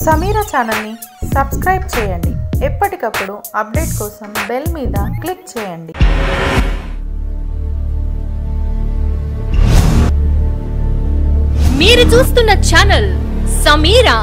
సమీరా ఛానల్ని సబ్స్క్రైబ్ చేయండి ఎప్పటికప్పుడు అప్డేట్ కోసం బెల్ మీద క్లిక్ చేయండి మీరు చూస్తున్న ఛానల్ సమీరా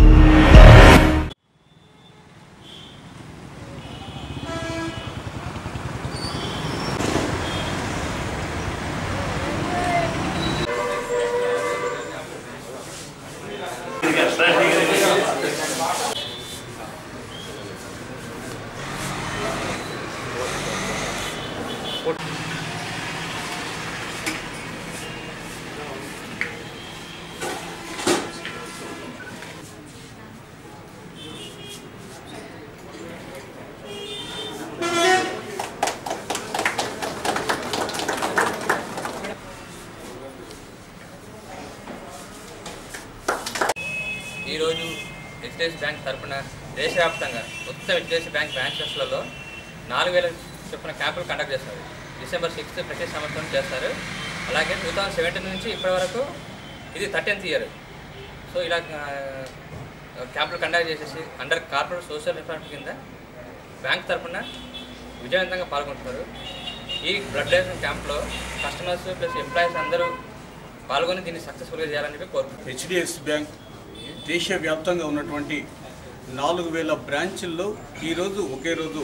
ఈరోజు హెచ్డిఎఫ్సి బ్యాంక్ తరపున దేశవ్యాప్తంగా మొత్తం హెచ్డిఎఫ్సి బ్యాంక్ బ్రాంచెస్లలో నాలుగు వేల చొప్పున క్యాంపులు కండక్ట్ చేస్తారు డిసెంబర్ సిక్స్త్ ప్రతి సంవత్సరం చేస్తారు అలాగే టూ థౌజండ్ సెవెంటీన్ నుంచి ఇప్పటి వరకు ఇది థర్టీన్త్ ఇయర్ సో ఇలా ఆ, క్యాంపులు కండక్ట్ చేసేసి అండర్ కార్పొరేట్ సోషల్ రిఫార్మ్ కింద బ్యాంక్ తరపున విజయవంతంగా పాల్గొంటున్నారు ఈ బ్లడ్ డొనేషన్ క్యాంప్లో కస్టమర్స్ ప్లస్ ఎంప్లాయీస్ అందరూ పాల్గొని దీన్ని సక్సెస్ఫుల్గా చేయాలని చెప్పి కోరుకుంటున్నారు హెచ్డిఎఫ్సి బ్యాంక్ దేశవ్యాప్తంగా ఉన్నటువంటి నాలుగు వేల బ్రాంచుల్లో ఈరోజు ఒకే రోజు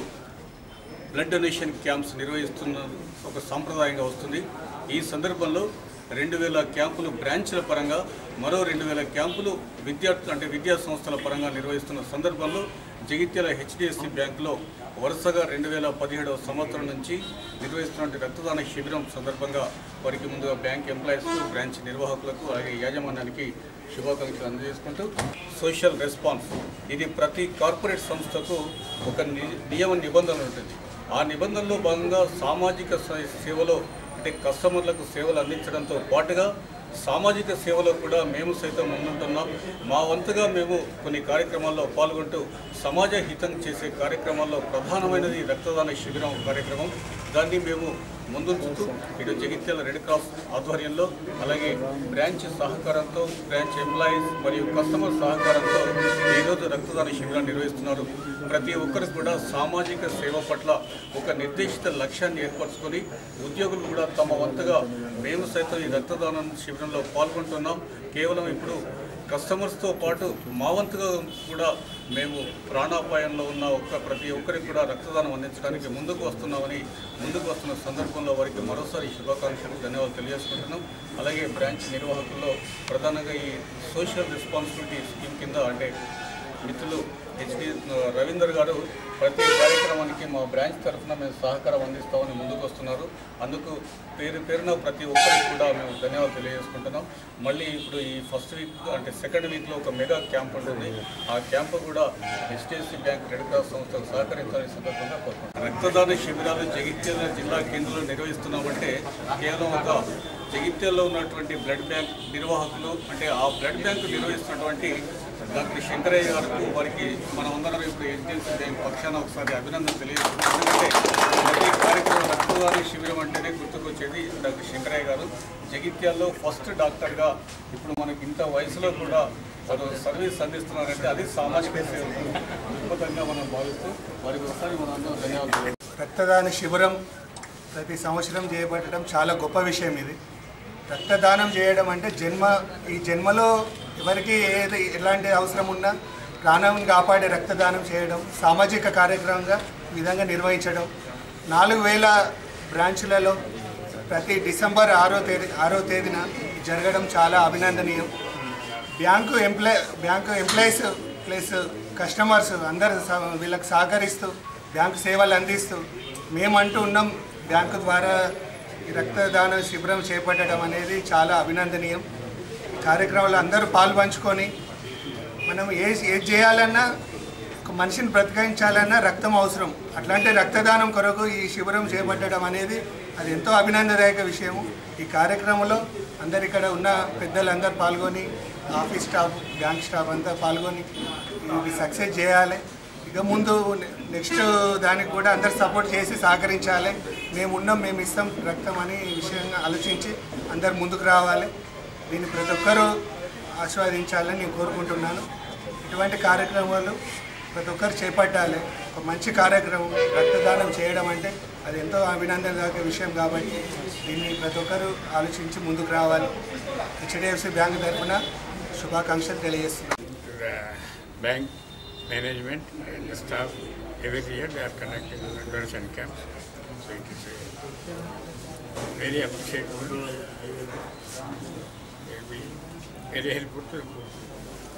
బ్లడ్ డొనేషన్ క్యాంప్స్ నిర్వహిస్తున్న ఒక సాంప్రదాయంగా వస్తుంది ఈ సందర్భంలో రెండు వేల క్యాంపులు బ్రాంచ్ల పరంగా మరో రెండు వేల క్యాంపులు విద్యార్థులు అంటే విద్యా సంస్థల పరంగా నిర్వహిస్తున్న సందర్భంలో జగిత్యాల హెచ్డిఎఫ్సి బ్యాంకులో వరుసగా రెండు వేల పదిహేడవ సంవత్సరం నుంచి నిర్వహిస్తున్న రక్తదాన శిబిరం సందర్భంగా వారికి ముందుగా బ్యాంక్ ఎంప్లాయీస్ బ్రాంచ్ నిర్వాహకులకు అలాగే యాజమాన్యానికి శుభాకాంక్షలు అందజేసుకుంటూ సోషల్ రెస్పాన్స్ ఇది ప్రతి కార్పొరేట్ సంస్థకు ఒక ని- నియమ నిబంధన ఉంటుంది ఆ నిబంధనలో భాగంగా సామాజిక సే- సేవలో అంటే కస్టమర్లకు సేవలు అందించడంతో పాటుగా సామాజిక సేవలో కూడా మేము సైతం ముందుంటున్నాం మా వంతుగా మేము కొన్ని కార్యక్రమాల్లో పాల్గొంటూ సమాజ హితం చేసే కార్యక్రమాల్లో ప్రధానమైనది రక్తదాన శిబిరం కార్యక్రమం దాన్ని మేము ముందుంచుతూ ఇటు జగిత్యాల రెడ్ క్రాస్ ఆధ్వర్యంలో అలాగే బ్రాంచ్ సహకారంతో బ్రాంచ్ ఎంప్లాయీస్ మరియు కస్టమర్ సహకారంతో ఈరోజు రక్తదాన శిబిరాన్ని నిర్వహిస్తున్నారు ప్రతి ఒక్కరికి కూడా సామాజిక సేవ పట్ల ఒక నిర్దేశిత లక్ష్యాన్ని ఏర్పరచుకొని ఉద్యోగులు కూడా తమ వంతుగా మేము సైతం ఈ రక్తదానం శిబిరంలో పాల్గొంటున్నాం కేవలం ఇప్పుడు కస్టమర్స్తో పాటు మా వంతుగా కూడా మేము ప్రాణాపాయంలో ఉన్న ఒక్క ప్రతి ఒక్కరికి కూడా రక్తదానం అందించడానికి ముందుకు వస్తున్నామని ముందుకు వస్తున్న సందర్భంలో వారికి మరోసారి శుభాకాంక్షలు ధన్యవాదాలు తెలియజేసుకుంటున్నాం అలాగే బ్రాంచ్ నిర్వాహకుల్లో ప్రధానంగా ఈ సోషల్ రెస్పాన్సిబిలిటీ స్కీమ్ కింద అంటే మిత్రులు హెచ్డి రవీందర్ గారు ప్రతి కార్యక్రమానికి మా బ్రాంచ్ తరఫున మేము సహకారం అందిస్తామని ముందుకు వస్తున్నారు అందుకు పేరు పేరున ప్రతి ఒక్కరికి కూడా మేము ధన్యవాదాలు తెలియజేసుకుంటున్నాం మళ్ళీ ఇప్పుడు ఈ ఫస్ట్ వీక్ అంటే సెకండ్ వీక్లో ఒక మెగా క్యాంప్ ఉంటుంది ఆ క్యాంపు కూడా హెచ్డిఎఫ్సి బ్యాంక్ రెడ్ క్రాస్ సంస్థకు సహకరించాలని సందర్భంగా కోరుకుంటున్నాం రక్తదాన శిబిరాలు జగిత్యాల జిల్లా కేంద్రంలో నిర్వహిస్తున్నామంటే కేవలం ఒక జగిత్యాల్లో ఉన్నటువంటి బ్లడ్ బ్యాంక్ నిర్వాహకులు అంటే ఆ బ్లడ్ బ్యాంక్ నిర్వహిస్తున్నటువంటి డాక్టర్ శంకరయ్య గారికి వారికి మనం అందరం ఇప్పుడు హెచ్డిఎఫ్సి బ్యాంక్ పక్షాన ఒకసారి అభినందన తెలియజేస్తున్నాం ఎందుకంటే ప్రతి కార్యక్రమం రక్తదాన శిబిరం అంటేనే గుర్తుకొచ్చేది డాక్టర్ శంకరయ్య గారు జగిత్యాల్లో ఫస్ట్ డాక్టర్గా ఇప్పుడు మనకి ఇంత వయసులో కూడా వారు సర్వీస్ అందిస్తున్నారంటే అది సామాజిక సేవ అద్భుతంగా మనం భావిస్తూ వారికి ఒకసారి మనం అందరం ధన్యవాదాలు రక్తదాన శిబిరం ప్రతి సంవత్సరం చేయబడటం చాలా గొప్ప విషయం ఇది రక్తదానం చేయడం అంటే జన్మ ఈ జన్మలో ఎవరికి ఏది ఎలాంటి అవసరం ఉన్నా ప్రాణం కాపాడే రక్తదానం చేయడం సామాజిక కార్యక్రమంగా ఈ విధంగా నిర్వహించడం నాలుగు వేల బ్రాంచులలో ప్రతి డిసెంబర్ ఆరో తేదీ ఆరో తేదీన జరగడం చాలా అభినందనీయం bank employee bank employees plus customers అందరు స- వీళ్ళకి సహకరిస్తూ బ్యాంకు సేవలు అందిస్తూ మేమంటూ ఉన్నాం బ్యాంకు ద్వారా ఈ రక్తదాన శిబిరం చేపట్టడం అనేది చాలా అభినందనీయం ఈ కార్యక్రమంలో అందరూ పాల్పంచుకొని మనం ఏ ఏది చేయాలన్నా ఒక మనిషిని బ్రతికించాలన్నా రక్తం అవసరం అట్లాంటి రక్తదానం కొరకు ఈ శిబిరం చేపట్టడం అనేది అది ఎంతో అభినందదాయక విషయము ఈ కార్యక్రమంలో అందరు ఇక్కడ ఉన్న పెద్దలందరూ పాల్గొని ఆఫీస్ స్టాఫ్ బ్యాంక్ స్టాఫ్ అంతా పాల్గొని ఇది సక్సెస్ చేయాలి ఇక ముందు నెక్స్ట్ దానికి కూడా అందరు సపోర్ట్ చేసి సహకరించాలి మేము ఉన్నాం మేము ఇస్తాం రక్తం అని ఈ విషయంగా ఆలోచించి అందరు ముందుకు రావాలి దీన్ని ప్రతి ఒక్కరూ ఆస్వాదించాలని నేను కోరుకుంటున్నాను ఇటువంటి కార్యక్రమాలు ప్రతి ఒక్కరు చేపట్టాలి ఒక మంచి కార్యక్రమం రక్తదానం చేయడం అంటే అది ఎంతో అభినందనదగ్గ విషయం కాబట్టి దీన్ని ప్రతి ఒక్కరు ఆలోచించి ముందుకు రావాలి హెచ్డిఎఫ్సి బ్యాంక్ తరఫున శుభాకాంక్షలు తెలియజేస్తున్నాను to the bank management and the staff. Every year they are conducting donation camps. So it is uh, very appreciable. It will be very helpful to the poor.